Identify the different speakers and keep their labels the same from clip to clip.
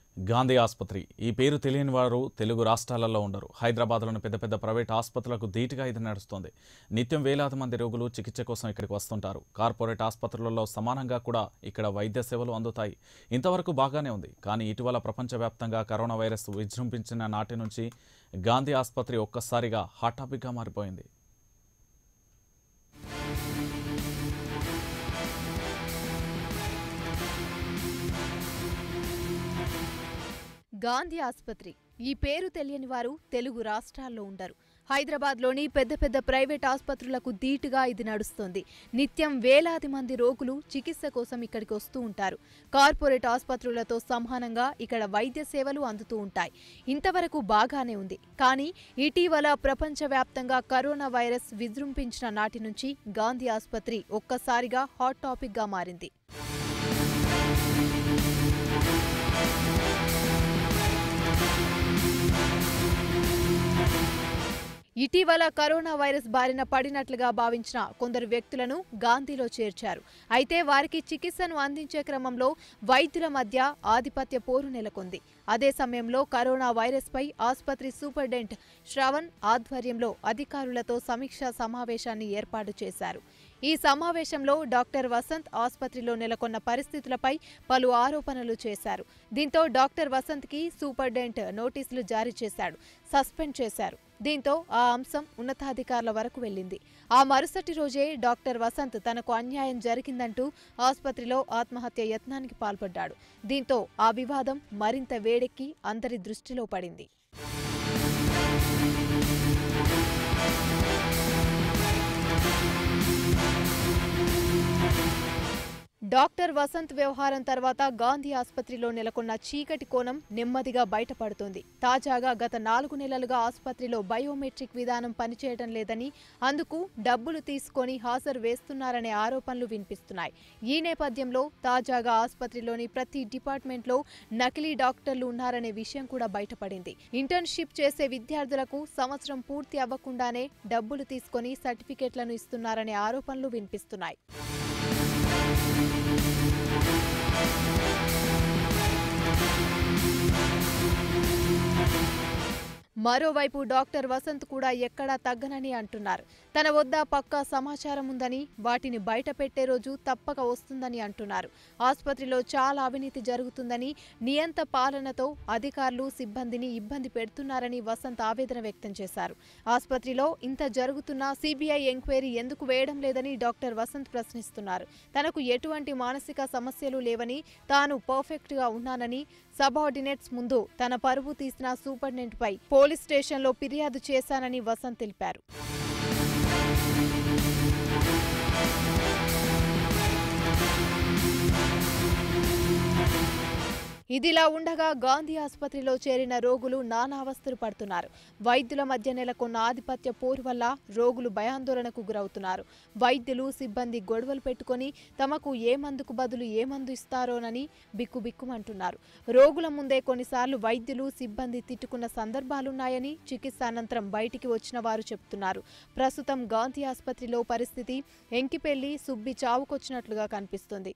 Speaker 1: గాంధీ ఆసుపత్రి ఈ పేరు తెలియని వారు తెలుగు రాష్ట్రాలలో ఉండరు హైదరాబాద్లోని పెద్ద పెద్ద ప్రైవేట్ ఆసుపత్రులకు ధీటుగా ఇది నడుస్తోంది నిత్యం వేలాది మంది రోగులు చికిత్స కోసం ఇక్కడికి వస్తుంటారు కార్పొరేట్ ఆసుపత్రులలో సమానంగా కూడా ఇక్కడ వైద్య సేవలు అందుతాయి ఇంతవరకు బాగానే ఉంది కానీ ఇటీవల ప్రపంచవ్యాప్తంగా కరోనా వైరస్ విజృంభించిన నాటి నుంచి గాంధీ ఆసుపత్రి ఒక్కసారిగా హాట్ టాపిక్గా మారిపోయింది
Speaker 2: గాంధీ ఆసుపత్రి ఈ పేరు తెలియని వారు తెలుగు రాష్ట్రాల్లో ఉండరు హైదరాబాద్లోని పెద్ద పెద్ద ప్రైవేట్ ఆసుపత్రులకు ధీటుగా ఇది నడుస్తోంది నిత్యం వేలాది మంది రోగులు చికిత్స కోసం ఇక్కడికి వస్తూ ఉంటారు కార్పొరేట్ ఆసుపత్రులతో సమానంగా ఇక్కడ వైద్య సేవలు అందుతూ ఉంటాయి ఇంతవరకు బాగానే ఉంది కానీ ఇటీవల ప్రపంచవ్యాప్తంగా కరోనా వైరస్ విజృంభించిన నాటి నుంచి గాంధీ ఆసుపత్రి ఒక్కసారిగా హాట్ టాపిక్గా మారింది ఇటీవల కరోనా వైరస్ బారిన పడినట్లుగా భావించిన కొందరు వ్యక్తులను గాంధీలో చేర్చారు అయితే వారికి చికిత్సను అందించే క్రమంలో వైద్యుల మధ్య ఆధిపత్య పోరు నెలకొంది అదే సమయంలో కరోనా వైరస్పై ఆసుపత్రి సూపరింటెండెంట్ శ్రవణ్ ఆధ్వర్యంలో అధికారులతో సమీక్షా సమావేశాన్ని ఏర్పాటు చేశారు ఈ సమావేశంలో డాక్టర్ వసంత్ ఆసుపత్రిలో నెలకొన్న పరిస్థితులపై పలు ఆరోపణలు చేశారు దీంతో డాక్టర్ వసంత్కి సూపరింటెండెంట్ నోటీసులు జారీ చేశాడు సస్పెండ్ చేశారు దీంతో ఆ అంశం ఉన్నతాధికారుల వరకు వెళ్ళింది ఆ మరుసటి రోజే డాక్టర్ వసంత్ తనకు అన్యాయం జరిగిందంటూ ఆసుపత్రిలో ఆత్మహత్య యత్నానికి పాల్పడ్డాడు దీంతో ఆ వివాదం మరింత వేడెక్కి అందరి దృష్టిలో పడింది డాక్టర్ వసంత్ వ్యవహారం తర్వాత గాంధీ ఆసుపత్రిలో నెలకొన్న చీకటి కోణం నెమ్మదిగా బయటపడుతోంది తాజాగా గత నాలుగు నెలలుగా ఆసుపత్రిలో బయోమెట్రిక్ విధానం పనిచేయడం లేదని అందుకు డబ్బులు తీసుకొని హాజరు వేస్తున్నారనే ఆరోపణలు వినిపిస్తున్నాయి ఈ నేపథ్యంలో తాజాగా ఆసుపత్రిలోని ప్రతి డిపార్ట్మెంట్లో నకిలీ డాక్టర్లు ఉన్నారనే విషయం కూడా బయటపడింది ఇంటర్న్షిప్ చేసే విద్యార్థులకు సంవత్సరం పూర్తి అవ్వకుండానే డబ్బులు తీసుకొని సర్టిఫికెట్లను ఇస్తున్నారనే ఆరోపణలు వినిపిస్తున్నాయి మరోవైపు డాక్టర్ వసంత్ కూడా ఎక్కడా తగ్గనని అంటున్నారు తన వద్ద పక్కా సమాచారం ఉందని వాటిని బయట పెట్టే రోజు తప్పక వస్తుందని అంటున్నారు ఆసుపత్రిలో చాలా అవినీతి జరుగుతుందని నియంత పాలనతో అధికారులు సిబ్బందిని ఇబ్బంది పెడుతున్నారని వసంత్ ఆవేదన వ్యక్తం చేశారు ఆసుపత్రిలో ఇంత జరుగుతున్నా సిబిఐ ఎంక్వైరీ ఎందుకు వేయడం లేదని డాక్టర్ వసంత్ ప్రశ్నిస్తున్నారు తనకు ఎటువంటి మానసిక సమస్యలు లేవని తాను పర్ఫెక్ట్ గా ఉన్నానని సబార్డినేట్స్ ముందు తన పరువు తీసిన సూపరింటెండెంట్ పై పోలీస్ స్టేషన్లో ఫిర్యాదు చేశానని వసంత్ తెలిపారు ఇదిలా ఉండగా గాంధీ ఆసుపత్రిలో చేరిన రోగులు నానావస్థలు పడుతున్నారు వైద్యుల మధ్య నెలకొన్న ఆధిపత్య పోరు వల్ల రోగులు భయాందోళనకు గురవుతున్నారు వైద్యులు సిబ్బంది గొడవలు పెట్టుకొని తమకు ఏ మందుకు బదులు ఏ మందు ఇస్తారోనని బిక్కుబిక్కుమంటున్నారు రోగుల ముందే కొన్నిసార్లు వైద్యులు సిబ్బంది తిట్టుకున్న సందర్భాలున్నాయని చికిత్స అనంతరం బయటికి వచ్చిన వారు చెబుతున్నారు ప్రస్తుతం గాంధీ ఆసుపత్రిలో పరిస్థితి ఎంకిపెళ్లి సుబ్బి చావుకొచ్చినట్లుగా కనిపిస్తుంది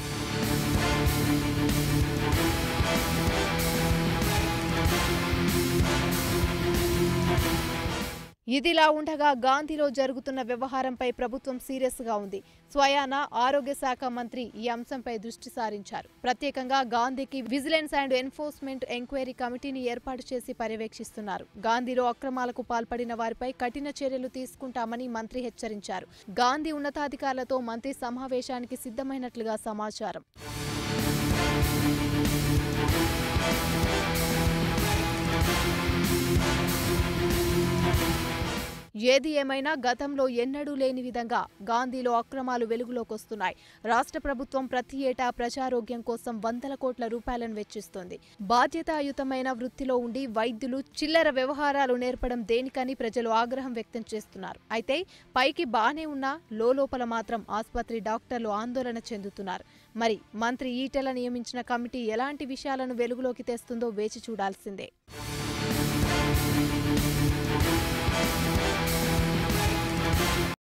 Speaker 2: ఇదిలా ఉండగా గాంధీలో జరుగుతున్న వ్యవహారంపై ప్రభుత్వం సీరియస్ గా ఉంది స్వయాన ఆరోగ్య శాఖ మంత్రి ఈ అంశంపై దృష్టి సారించారు ప్రత్యేకంగా గాంధీకి విజిలెన్స్ అండ్ ఎన్ఫోర్స్మెంట్ ఎంక్వైరీ కమిటీని ఏర్పాటు చేసి పర్యవేక్షిస్తున్నారు గాంధీలో అక్రమాలకు పాల్పడిన వారిపై కఠిన చర్యలు తీసుకుంటామని మంత్రి హెచ్చరించారు గాంధీ ఉన్నతాధికారులతో మంత్రి సమావేశానికి సిద్ధమైనట్లుగా సమాచారం ఏది ఏమైనా గతంలో ఎన్నడూ లేని విధంగా గాంధీలో అక్రమాలు వెలుగులోకి వస్తున్నాయి రాష్ట్ర ప్రభుత్వం ప్రతి ఏటా ప్రజారోగ్యం కోసం వందల కోట్ల రూపాయలను వెచ్చిస్తోంది బాధ్యతాయుతమైన వృత్తిలో ఉండి వైద్యులు చిల్లర వ్యవహారాలు నేర్పడం దేనికని ప్రజలు ఆగ్రహం వ్యక్తం చేస్తున్నారు అయితే పైకి బానే ఉన్నా లోపల మాత్రం ఆసుపత్రి డాక్టర్లు ఆందోళన చెందుతున్నారు మరి మంత్రి ఈటెల నియమించిన కమిటీ ఎలాంటి విషయాలను వెలుగులోకి తెస్తుందో వేచి చూడాల్సిందే